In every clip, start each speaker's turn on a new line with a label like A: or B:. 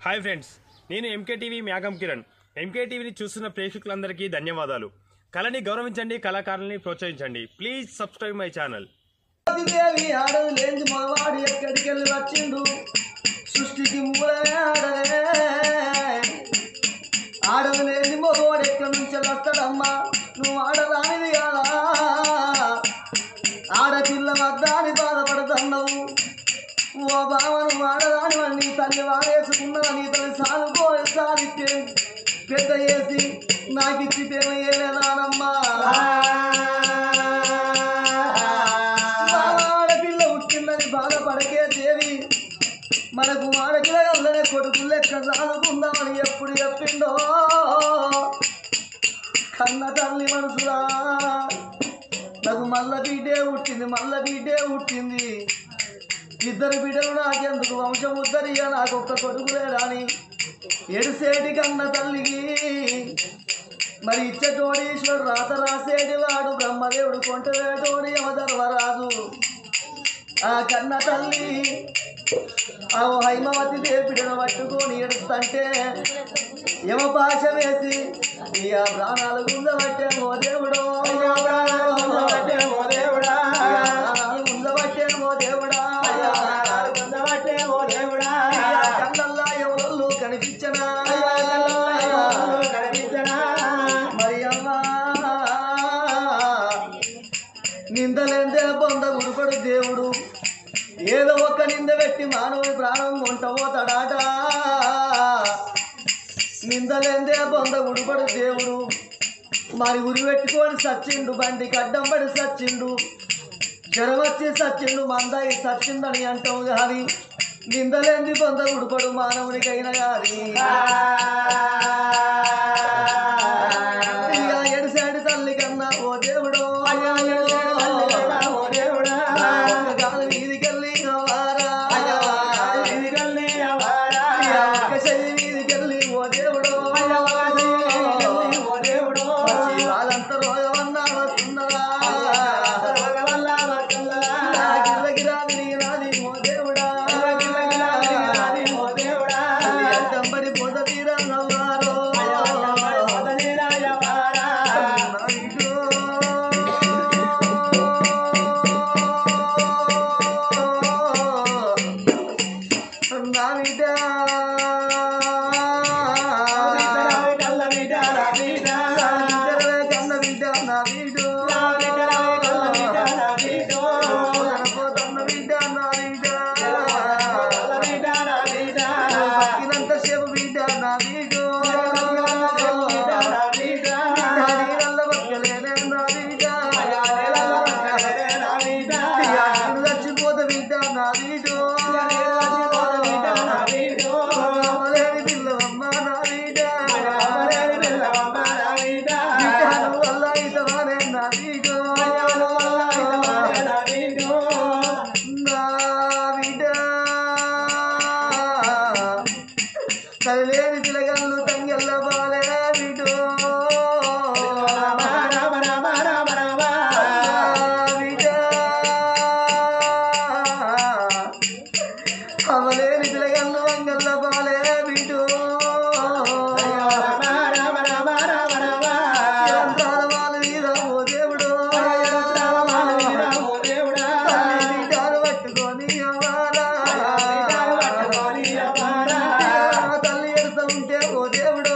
A: Hi friends నేను MK TV మ్యాగం Kiran MK టీవీని చూస్తున్న ప్రేక్షకులందరికీ ధన్యవాదాలు కళని గౌరవించండి కళాకారుల్ని ప్రోత్సహించండి ప్లీజ్ సబ్స్క్రైబ్ మై ఛానల్
B: దేవి ఆడదు లేని మగవాడు ఎక్కడికి వెళ్ళి వచ్చిండు సృష్టికి మూలమే ఆడలే ఆడదు లేని మగవాడు ఎక్కడి నుంచి వస్తాడమ్మా నువ్వు ఆడదానిది కాదా ఆడపిల్ల వద్దాని బాధపడుతున్నావు ఓ బావ నువ్వు ఆడదాని నీ తల్లి వాడేసుకున్నా నీ తల్లి సాగుకో సాధిస్తే పెద్ద చేసి నాకిచ్చి ఏమయ్యేదానమ్మా ఆడపిల్ల పుట్టిందని బాధపడకే దేవి మనకు ఆడపిల్లగానే కొడుకు లెక్క చదువుకుందామని ఎప్పుడు చెప్పిండో కన్న తల్లి మనసులా నాకు మల్ల బిడ్డే పుట్టింది మల్ల బిడ్డే పుట్టింది ఇద్దరు బిడ్డలు నాకెందుకు వంశం ఉద్దరిగా నాకు ఒక్క కొడుకు లేడాని ఎడిసేటి కన్న తల్లికి మరి ఇచ్చటోడీశ్వరు రాత రాసేటి వాడు బ్రహ్మదేవుడు కొంటవేటోడి యమధర్మరాజు ఆ కన్న తల్లి ఆ హైమవతి దేవిడను పట్టుకొని ఎడుస్తుంటే యమ పాశ వేసి ఇక ప్రాణాలు గుంజబట్టే ఓ దేవుడో ప్రాణాలు గుంజబట్టే ఓ దేవుడా ప్రాణాలు గుంజబట్టే ఓ దేవుడా గుంజబట్టే ఓ దేవుడా కళ్ళల్లా ఎవరు కనిపించనా కనిపించనా మరి అమ్మా నిందలేందే బొంద గురుపడు దేవుడు ఏదో ఒక్క నింద పెట్టి మానవుని ప్రాణం కొంటపోతాడాట నిందలేందే బొంద గుడిపడు దేవుడు మరి ఉరి పెట్టుకొని సచ్చిండు బండికి అడ్డం పడి సచ్చిండు జ్వరం వచ్చి సచ్చిండు మందాయి సచ్చిందని అంటాం కానీ నిందలేంది బొంద గుడిపడు మానవునికైనా కానీ ఇక ఎడిసాడి తల్లి కన్నా ఓ దేవుడు ఓ దేవుడా గాలి వీధికెళ్ళి వారా వీధికెళ్ళి వారా ఒక్క చెయ్యి వీధికెళ్ళి ఓ దేవుడు ఓ దేవుడు వాళ్ళంతా రోగమన్నా వస్తున్నదా గిరగిరాది నీరాది ఓ దేవుడా ఓ దేవుడా అడ్డంబడి పొద తీరా నవ్వారో నా బిడ్డ కన్న బిడ్డ కన్న బిడ్డ నా వీడు కన్న బిడ్డ నా బిడ్డ బతికినంత సేపు బిడ్డ నా వీడు నీళ్ళ బతకలేనే నా బిడ్డ ఇప్పుడు చచ్చిపోతే బిడ్డ నా వీడు అమలేని పిల్లవమ్మ నా బిడ్డ బిడ్డను వల్ల ఇతవానే నా వీడు నా బిడ్డ తల్లిలేని పిల్లగల్లు తంగెల్ల బాలే బిడ్డు అవలేని పిల్లగల్లు వంగల్ల బాలే బిడ్డు యంత్రాల వాళ్ళ మీద ఓ దేవుడు తల్లి బిడ్డలు పట్టుకొని అవారా తల్లి ఎడుతూ ఉంటే ఓ దేవుడు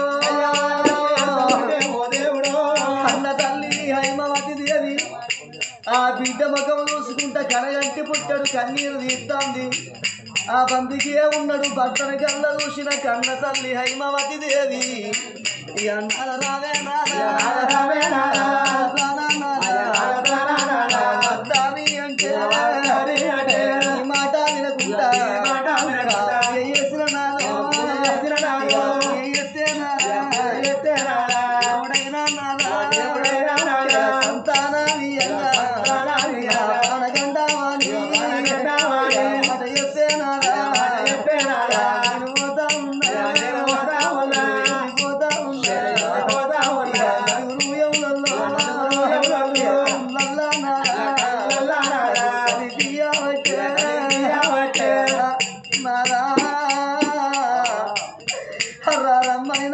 B: అన్న తల్లి హైమవతి దేవి ఆ బిడ్డ ముఖం చూసుకుంటా కనగంటి పుట్టాడు కన్నీరు తీస్తాంది ఆ బందికే ఉన్నాడు భర్తన కళ్ళ చూసిన కన్న తల్లి హైమవతి దేవి ఇక నాద రావే నాద. ప్రాణ నాద. వద్దాని అంటే ఈ మాట వినకుండా ఏ చేసిన నాదో. ఏ ఎత్తే నాదా. ఎవడైనా నాదా. సంతానమియ్యంగా. ప్రాణగండావాణి. మాట ఎత్తే నాదా. నేను పోతా ఉన్నా. పోతా ఉన్నా. గురువుయములలో. లల్లా నాదా. అది తీయవచ్చే. నాదా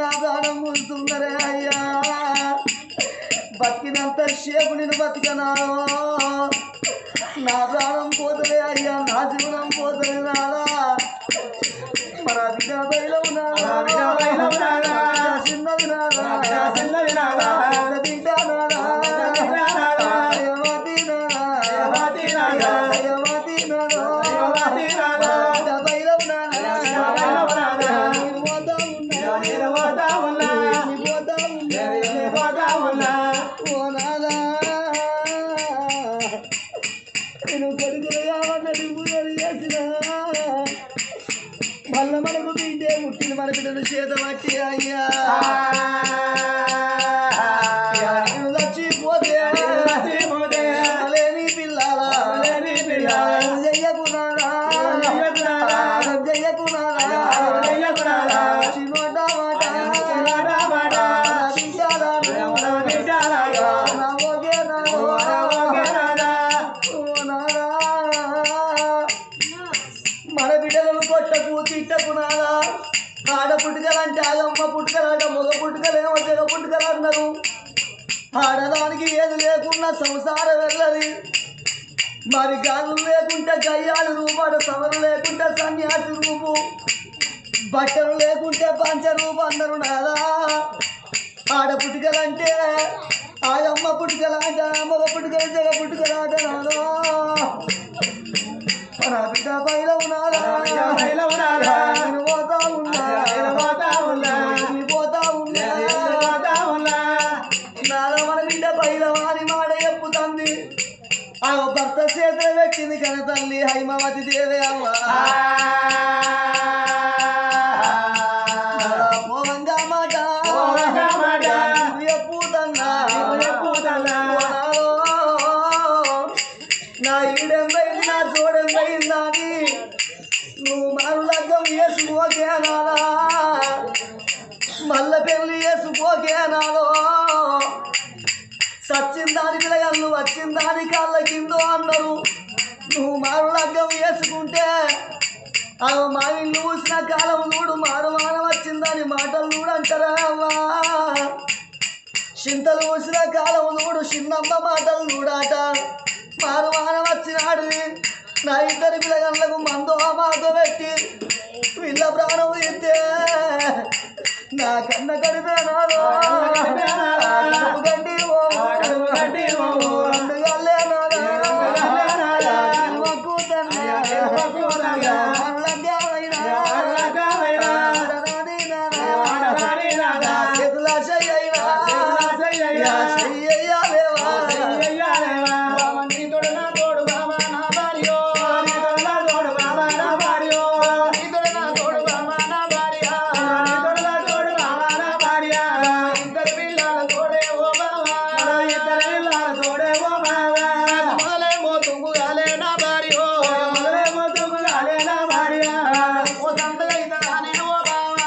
B: నా ప్రాణం ముందుందరే అయ్యా బతికినంత సేపు నేను బతికనాను నా ప్రాణం పోతలే అయ్యా నా జీవనం పోతలే నాదా మన బిడ్డ బయలు నాదా చిన్నది నాదా పెద్ద బిడ్డ నాదా అయ్యవాది నాదా అయ్యవాది నాదా బిడ్డ బయలు నాదా నేను పోతా ఉన్నా నేను పోతా ఉన్నా ఓ నాదా నేను కొడుకులు కావాలని పూజలు చేసిన మళ్ళా మనకు బిడ్డే పుట్టిన మన బిడ్డను చేత పట్టి అయ్యా నేను చచ్చిపోతే లేని పిల్లాలా చెయ్యకున్నారా చెయ్యకున్నారా చిన్నోట మాట నా ఓకే మన బిడ్డలను కొట్టకు తిట్టకు నాదా ఆడ పుట్టుకలంటే ఆగమ్మ పుట్టుకలంట మగ పుట్టుకలేమో జగ పుట్టుకలు అన్నారు ఆడదానికి ఏది లేకున్నా సంసారం వెళ్ళది మరి గాలు లేకుంటే గయ్యాలు రూపాడు సమరు లేకుంటే సన్యాసి రూపు బట్టలు లేకుంటే పంచ రూపు అన్నారు నాదా ఆడ పుట్టుకలంటే ఆయమ్మ పుట్టుకలాట మగ పుట్టుకలు జగ పుట్టుకలాట నాదా మన బిడ్డ బయల ఉన్నారా నేను పోతా ఉన్నా నేను పోతా ఉన్నా నాలో మన బిడ్డ బయల వారి మాట చెప్పుతుంది ఆ భర్త చేతులు పెట్టింది కన తల్లి హైమావతి దేవే అవ్వ నాలో పోవంగా మాట
C: పోవంగా మాట.
B: నువ్వు చెప్పుతన్నా
C: నువ్వు చెప్పుతన్నా.
B: ఓ నాలో నా ఈడెంబైంది నా తోడెంబైందా అని నువ్వు మారు లగ్గం వేసుకోకే నాదా మల్ల పెళ్లి వేసుకోకే నాదో సచ్చిందాని పిల్లగాళ్ళు వచ్చిందాని కాళ్ళ కిందో అన్నారు నువ్వు మారు లగ్గం వేసుకుంటే ఆ మా ఇల్లు చూసిన కాలం చూడు మారు మానం వచ్చిందని మాటలు చూడు అంటారా అవ్వా చింతలు పూసిన కాలం చూడు చిన్నమ్మ మాటలు చూడాట మారు మానం వచ్చినాడు నా ఇద్దరి పిల్లగళ్ళకు మందు మాతో పెట్టి వీళ్ళ ప్రాణం తీస్తే నా కన్న కడిపే నాదో గడ్డి
C: కడుపు గడ్డి ఓ.
B: రెండు గల్లే నాదా
C: గల్లే నాదా.
B: మొక్కు తండ్రి.
C: మొక్కు తండ్రి.
B: మల్లగ్గామైనా.
C: మల్లగ్గామైనా.
B: ఆడరాని నాదా.
C: ఆడరాని నాదా.
B: చేతుల చెయ్యైనా.
C: చేతుల చెయ్యైనా.
B: యా చెయ్యయ్యాలేవా. నీతోడు నా తోడు బావా నా భార్య. ఇద్దరు పిల్లల తోడే ఓ బావా. మొదలేమో తుంగుగాలే నా భార్య. ఓ తండ్రి అయితదానే ఓ బావా.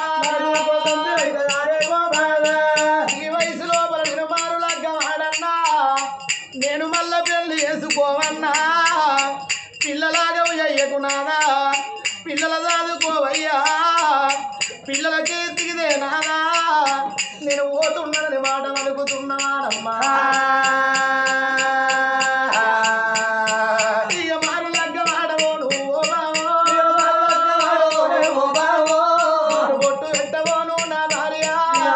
B: ఈ వయసు లోపల నిర్మారు లగ్గమాడన్నా నేను మళ్ళా పెళ్లి చేసుకోవన్నా పిల్లలాగా చెయ్యకున్నానా పిల్లల చదువుకోవయ్యా పిల్లల చేతికిదే నానా నేను పోతున్నానని మాట పలుకుతున్నానమ్మా ఇక మారు లగ్గమాడవోను ఓ బావో బొట్టు పెట్టవోను నా భార్య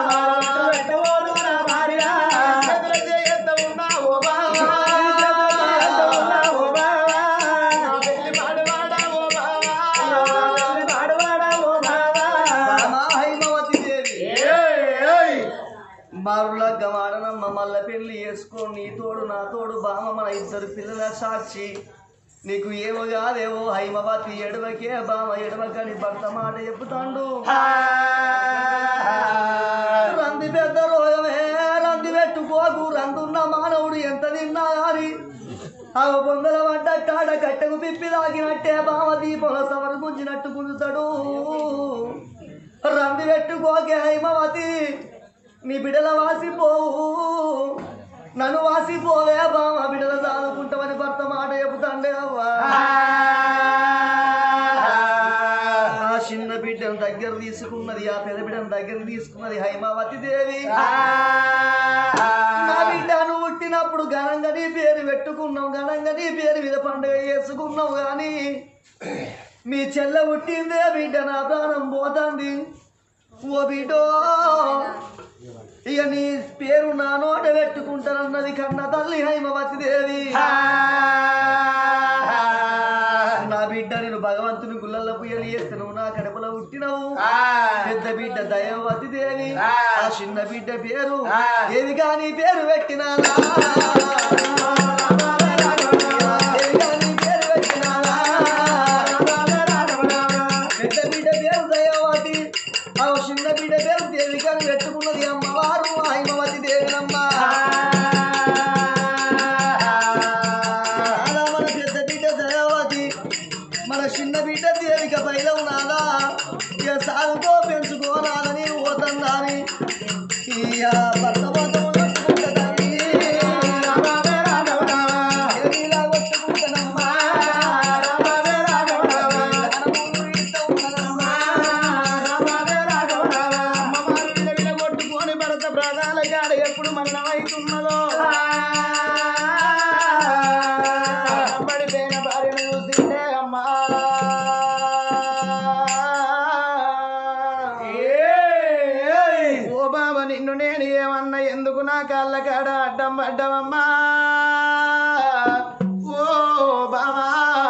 B: చేతుల చేయొద్ద ఉన్నా ఓ బావా నా పెళ్లి పాడువాడా ఓ బావా మారుల గమాడనమ్మ మల్ల పెళ్లి చేసుకో నీ తోడు నా తోడు బామ మన ఇద్దరు పిల్లల సాక్షి నీకు ఏమో కాదేవో హైమవతి ఎడవకే బామ ఎడవకని భర్త మాట చెప్పుతాండు రంది పెద్ద రోగమే రంది పెట్టుకోకు రందున్న మానవుడు ఎంత తిన్నా గాని ఆ బొందల పడ్డ కాడ కట్టెకు పిప్పి తాగినట్టే బామ దీపంలో సమరు గుంజినట్టు గుంజుతాడు రంది పెట్టుకోకే హైమవతి నీ బిడ్డల వాసిపోవు నన్ను వాసిపోవే బామ బిడ్డల చదువుకుంటామని భర్త మాట చెబుతాండే అవ్వా ఆ చిన్న బిడ్డ బిడ్డను దగ్గర తీసుకున్నది ఆ పెద్ద బిడ్డను దగ్గర తీసుకున్నది హైమావతి దేవి నా బిడ్డను పుట్టినప్పుడు ఘనంగా నీ పేరు పెట్టుకున్నావు ఘనంగా నీ పేరు మీద పండుగ చేసుకున్నావు కానీ మీ చెల్ల పుట్టిందే బిడ్డ నా ప్రాణం పోతుంది ఓ బిడ్డో ఇక నీ పేరు నా నోట పెట్టుకుంటానన్నది కన్న తల్లి హైమవతి దేవి నా బిడ్డ నేను భగవంతుని గుళ్ళల్లో పుయ్యలు చేస్తే నువ్వు నా కడపలో పుట్టినవు పెద్ద బిడ్డ దైవవతి దేవి ఆ చిన్న బిడ్డ పేరు దేవి కానీ పేరు పెట్టినానా దేవిగా నీ పేరు పెట్టినానా? పెద్ద బిడ్డ పేరు దైవవతి ఆ చిన్న బిడ్డ పేరు దేవి కానీ పెట్టుకున్నది అమ్మవారు హైమవతి దేవినమ్మ అలా మన పెద్ద బిడ్డ దయావతి మన చిన్న బిడ్డ దేవిక పైన ఉన్నాదా ఇక సాగుతో పెంచుకోనాలని పోతుందని ఇక భర్త మొత్తం కొట్టుకుంటుందని దేవిలా కొట్టుకుంటానమ్మా ధనము ఇంత ఉన్నదమ్మా.
C: కొట్టుకొని భరత ప్రాణాల కాడ ఎప్పుడు మరణమైతున్నదో పడిపోయిన భార్యను చూసిందే అమ్మా ఓ బాబా నిన్ను నేను ఏమన్నా ఎందుకు నా కాళ్ళ కాడ అడ్డం పడ్డవమ్మా ఓ బాబా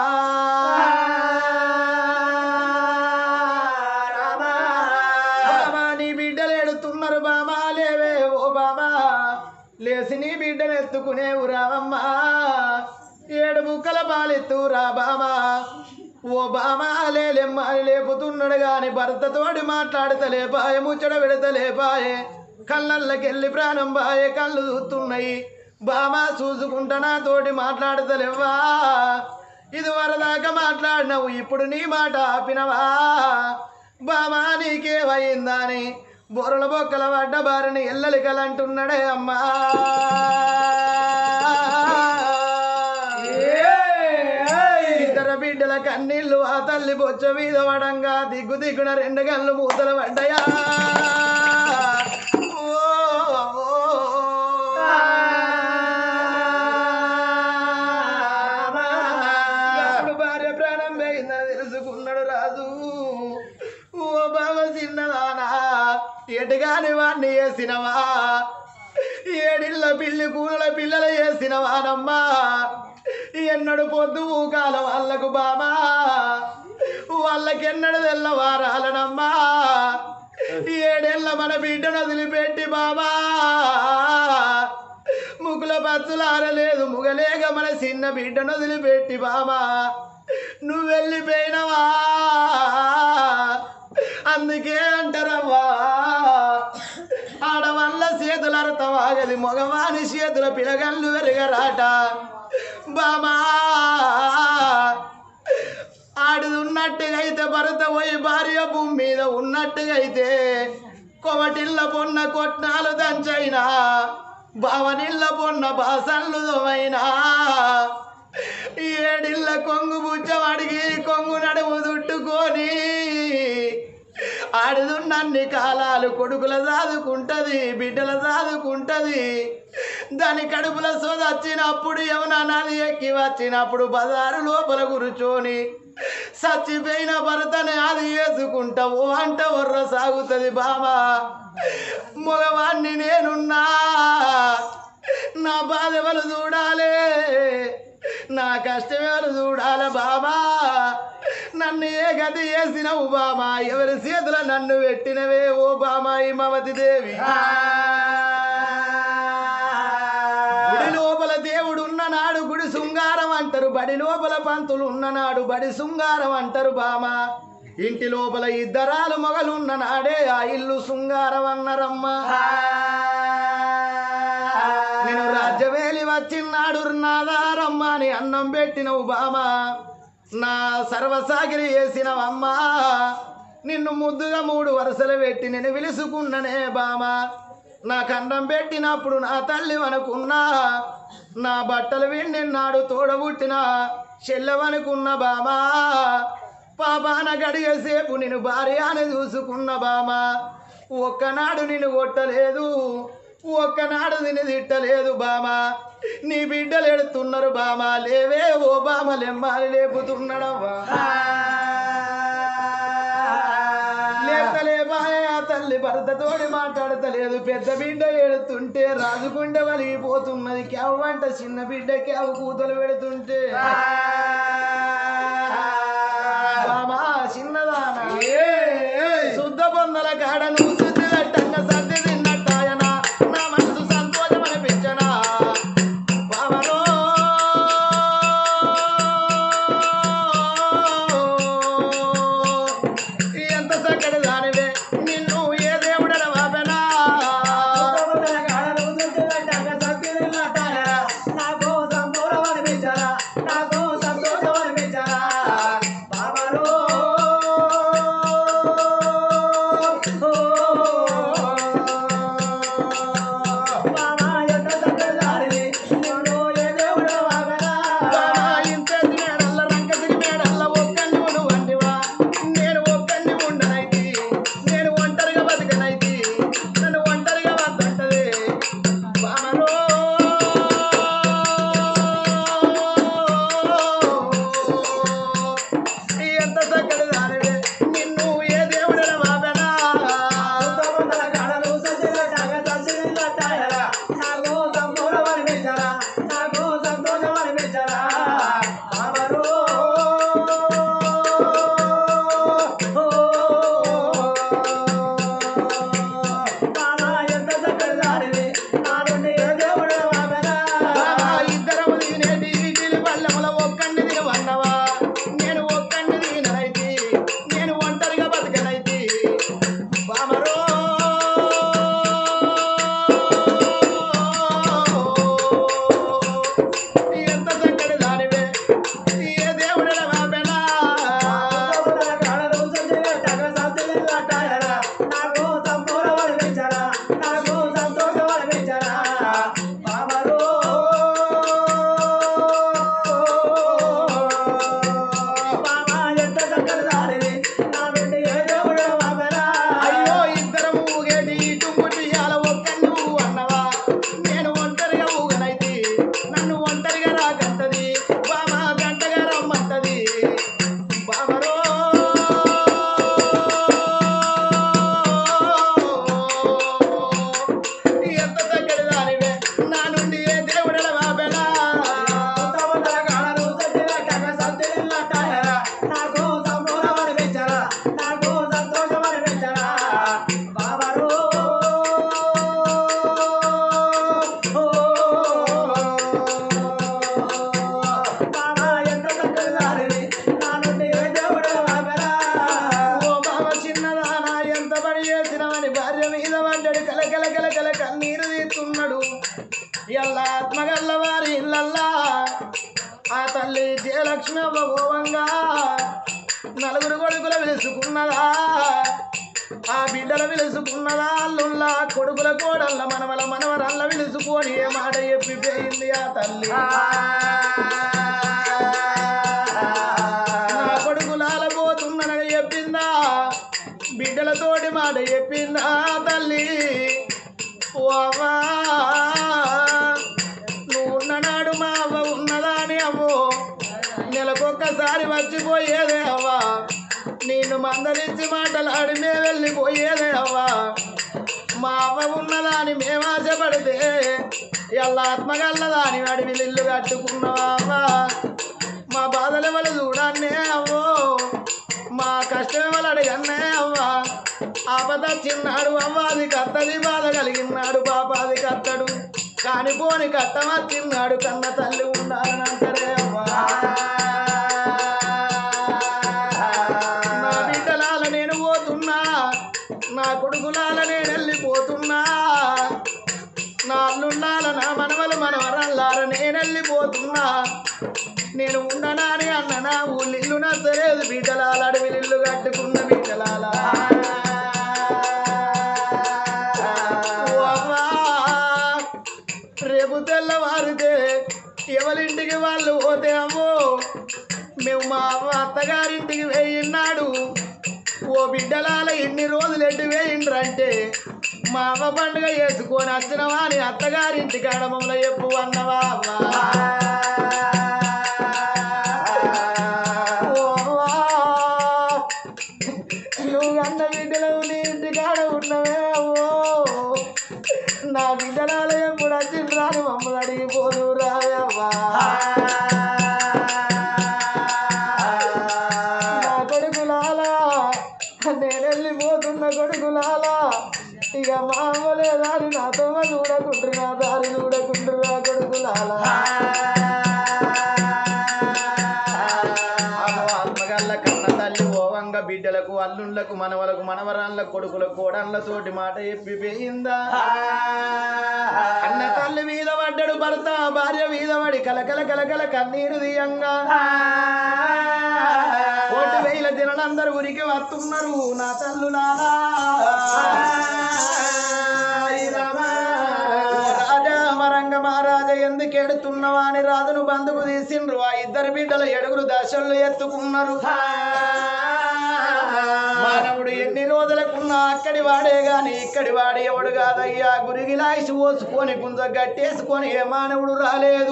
C: బాబా నీ బిడ్డలు ఎడుతున్నారు బాబా లేవే ఓ బాబా లేచి నీ బిడ్డను ఎత్తుకునే రావమ్మా ఏడు బుక్కల పాలెత్తు రా బాబా ఓ బామా లేలెమ్మ అని లేపుతున్నాడు గాని భర్తతోటి మాట్లాడతలే పాయే ముచ్చట పెడతలే పాయే కళ్ళల్లకెళ్ళి ప్రాణం బాయే కళ్ళు చూస్తున్నాయి బామా చూసుకుంటా నాతోటి మాట్లాడతలేవా ఇది వరదాకా మాట్లాడినవు ఇప్పుడు నీ మాట ఆపినవా బామా నీకేమైందా అని బొరల బొక్కల పడ్డ బారిని ఎల్లలికలంటున్నాడే అమ్మా ఇద్దరు బిడ్డల కన్నీళ్లు ఆ తల్లి బొచ్చ మీద పడంగా దిగ్గు దిగ్గున రెండు గళ్ళు మూతలు పడ్డాయా ఓ, ఓ, అప్పుడు భార్య ప్రాణం పోయిందని తెలుసుకున్నాడు రాజు ఓ బావ చిన్నదానా ఎటుగాని వాడిని వేసినవా ఏడిళ్ళ పిల్లి కూనల పిల్లలు వేసినవానమ్మా ఎన్నడు పొద్దు ఊకాల వాళ్ళకు బామా వాళ్ళకెన్నడు తెల్లవారాలనమ్మా ఏడేళ్ళ మన బిడ్డను వదిలిపెట్టి బాబా ముగ్గుల బతులు ఆరలేదు ముగలేక మన చిన్న బిడ్డను వదిలిపెట్టి బాబా నువ్వు వెళ్ళిపోయినవా అందుకే అంటారవ్వా ఆడవల్ల చేతుల అర్థం ఆగది మగవాని చేతుల పిలగళ్ళు వెరగరాట బామా ఆడిది ఉన్నట్టుగా అయితే భరత పోయి భార్య భూమి మీద ఉన్నట్టుగా అయితే కొమటిల్ల పొన్న కొట్నాలు దంచైనా బావనిల్ల పొన్న బాసన్లు దోమైనా ఏడిళ్ళ కొంగు బుచ్చం అడిగి కొంగు నడుము దుట్టుకొని ఆడిదున్నన్ని కాలాలు కొడుకుల సాదుకుంటది బిడ్డల సాదుకుంటది దాని కడుపుల సోద వచ్చినప్పుడు యమునా నది ఎక్కి వచ్చినప్పుడు బజారు లోపల కూర్చొని చచ్చిపోయిన భర్తని అది వేసుకుంటావు అంట వర్ర సాగుతుంది బాబా మగవాణ్ణి నేనున్నా నా బాధ ఎవరు చూడాలి నా కష్టం ఎవరు చూడాలి బాబా నన్ను ఏ గతి చేసినవు బామా ఎవరి చేతుల నన్ను పెట్టినవే ఓ బామా ఈ మమతి దేవి గుడి లోపల దేవుడు ఉన్ననాడు గుడి శృంగారం అంటారు బడి లోపల పంతులు ఉన్ననాడు బడి శృంగారం అంటారు బామా ఇంటి లోపల ఇద్దరాలు మొగలు ఉన్ననాడే ఆ ఇల్లు శృంగారం అన్నరమ్మా నేను రాజ్యవేలి వచ్చినాడు నాదారమ్మ అని అన్నం పెట్టినవు బామా నా సర్వసాగిరి చేసినవమ్మా నిన్ను ముద్దుగా మూడు వరుసలు పెట్టి నేను పిలుసుకున్ననే బామా నా కండం పెట్టినప్పుడు నా తల్లి అనుకున్నా నా బట్టలు విండినాడు తోడబుట్టిన చెల్లెవనుకున్న బామా పాపాన గడిగేసేపు నేను భార్య అని చూసుకున్న బామ ఒక్కనాడు నిన్ను కొట్టలేదు ఒక్కనాడు నిన్ను తిట్టలేదు బామ నీ బిడ్డలు ఎడుతున్నారు బామ లేవే ఓ బామ లెమ్మాలి లేపుతున్నాడవ్వా లేపలే బాయ ఆ తల్లి భర్తతోడి మాట్లాడతలేదు పెద్ద బిడ్డ ఏడుతుంటే రాజుకుండ వలిగిపోతున్నది కేవంట చిన్న బిడ్డ కేవ కూతలు పెడుతుంటే బామా చిన్నదానా శుద్ధ పొందల కాడను శుద్ధి కట్టంగా సర్ది తిన్నట్టాయన నా మనసు సంతోషం అనిపించనా బావరో ఎంత చక్కటి దానివే నిన్ను ఏ దేవుడన వాపెనా
B: నాకు సంతోషం అనిపించరా నాకు సంతోషం అనిపించరా బాబాలో బాబా ఎంత చక్కటి దారిని నిన్ను ఏ దేవుడు వాగరా
C: బావా, ఇంతేసి మేడల్ల రంగసిరి మేడల్ల ఒక్కన్ని ఉండు వంటివా. నేను ఒక్కన్ని ఉండనైతి నేను ఒంటరిగా బతికనైతి నన్ను ఒంటరిగా వద్దంటది బామరో ఎంత చక్కటి దానివే నిన్ను ఏ దేవుడన వాపెనా
B: సంతోషం కాడలు సజ్జల టగ సజ్జల టగరా నాకు సంతోషం అనిపించరా నాకు సంతోషం అనిపించరా బాబాలో బాబా ఎంత చక్కటి దారిని నా నుండి ఏ దేవుడు వాగరా
C: బాబా ఇద్దరము తినేటి వీటిలి పల్లెముల ఒక్కడిని తినవన్నవా నేను ఒక్కడిని తిననైతి నేను ఒంటరిగా బతకనైతి బామరో ఎంత చక్కటి దానివే ఏ దేవుడన వాపెనా
B: కాడలు సజ్జల టగ సజ్జల టగరా నాకు సంతోషం అనిపించరా నాకు సంతోషం అనిపించరా బాబాలో బాబా ఎంత చక్కటి దారిని నా నుండి ఏ దేవుడు వాగరా
C: అయ్యో ఇద్దరము ఊగేటి ఇటు ముట్టియాల ఒక్కడిని ఊగు అన్నవా నేను ఒంటరిగా ఊగనైతి నన్ను ఒంటరిగా రాకంటది బామ గంటగా రమ్మంటది బామరో ఎంత దగ్గర దానివే నా నుండి ఏ దేవుడల బాబెలా
B: ఉత్తమంతల కాడలు సజ్జల టగ సజ్జల టగరా నాకు సంతోషం అనిపించరా నాకు సంతోషం అనిపించరా బాబాలో బాబా ఎంత చక్కటి దారిని నా నుండి ఏ దేవుడు వాగరా
C: ఓ బావ చిన్నదానా ఎంత పని చేసినవని భార్య మీద పడ్డాడు కలకల కలకల కన్నీరు తీస్తున్నాడు ఎల్లా ఆత్మగల్ల వారి ఇల్లల్లా ఆ తల్లి జయలక్ష్మి అవ్వ గోవంగా నలుగురు కొడుకుల పిలుచుకున్నదా ఆ బిడ్డల పిలుచుకున్నదా అల్లుల్లా కొడుకుల కోడళ్ళ మనవల మనవరల్ల పిలుచుకొని ఏ మాట చెప్పిపోయింది ఆ తల్లి నా కొడుకులాల పోతుందనగా చెప్పిందా బిడ్డలతోటి మాట చెప్పిందా తల్లి ఓ అవ్వా నువ్వు ఉన్ననాడు మా అవ్వ ఉన్నదా అని అవ్వో నెలకొక్కసారి వచ్చిపోయేదే అవ్వా నేను మందరించి మాటలాడి మే వెళ్ళిపోయేదే అవ్వా మా అవ్వ ఉన్నదా అని మేము ఆశపడితే ఎల్ల ఆత్మగల్లదా అని అడవి ఇల్లు కట్టుకున్నావా అవ్వా మా బాధల వల్ల చూడన్నే అవ్వో మా కష్టం వల్ల అడిగన్నే అవ్వా ఆపద చిన్నాడు అవ్వాది కత్తది బాధ కలిగినాడు పాపాది కత్తడు కాని పోని కట్టమా తిన్నాడు కన్న తల్లి ఉండాలని అంటారే అవ్వా నా బిడ్డలాల నేను పోతున్నా నా కొడుకులాల నేను వెళ్ళిపోతున్నా నా అల్లుండాల నా మనవలు మనవరల్లార నేను వెళ్ళిపోతున్నా నేను ఉండనా అని అన్ననా ఊళ్ళిల్లు నచ్చలేదు బిడ్డలాల అడవిలిల్లు కట్టుకున్న బిడ్డలాల ఓ అవ్వా, రేపు తెల్లవారితే ఎవరింటికి వాళ్ళు పోతే అమ్మో మేము మా అవ్వ అత్తగారింటికి వెయ్యిన్న బిడ్డలాల ఇన్ని రోజులు ఎడ్డు వేయిండ్రంటే మా అమ్మ పండుగ చేసుకొని వచ్చినవా అని అత్తగారింటి కాడమంలో చెప్పు అన్నవా అమ్మా నువ్వు అన్న బిడ్డలు నీ ఇంటి కాడ ఉన్నవే అవ్వో నా బిడ్డలాల ఎప్పుడు వచ్చింది రాని మమ్మల్ని అడిగిపోదు రావే అవ్వా నా కొడుకులాలా నేను వెళ్ళిపోతున్న కొడుకులాలా ఇక మా అమ్మలే దారి నాతో చూడకుంటున్నా దారి చూడకుంటున్నా కొడుకులాలా అమ్మో ఆత్మగల్ల కన్న తల్లి ఓవంగ బిడ్డలకు అల్లుళ్ళకు మనవలకు మనవరాళ్ళ కొడుకులకు కోడళ్ళతోటి మాట చెప్పి పోయిందా అన్న తల్లి మీద పడ్డడు భర్త భార్య మీద పడి కలకల కలకల కన్నీరు తీయంగా కోటి వేల జనులందరూ ఉరికి వస్తున్నారు నా తల్లులారా రాజా మరంగ మహారాజా ఎందుకు ఎడుతున్నావా అని రాజును బంధుకు తీసిండ్రు ఆ ఇద్దరు బిడ్డల ఏడుగురు దశలు ఎత్తుకున్నారు మానవుడు ఎన్ని రోజులకున్నా అక్కడి వాడే గాని ఇక్కడి వాడే ఎవడు కాదయ్యా గురిగిలాయిసి పోసుకొని గుంజ గట్టేసుకొని ఏ మానవుడు రాలేదు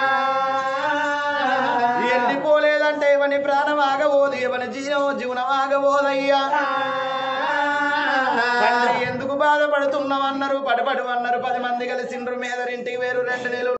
C: వెళ్ళిపోలేదంటే ఇవని ప్రాణం ఆగబోదు ఇవని జీవం జీవనం ఆగబోదయ్యా తండ్రి ఎందుకు బాధపడుతున్నామన్నారు పడపడు అన్నారు పది మంది కలిసిండ్రు మేదరింటికి వేరు రెండు నెలలు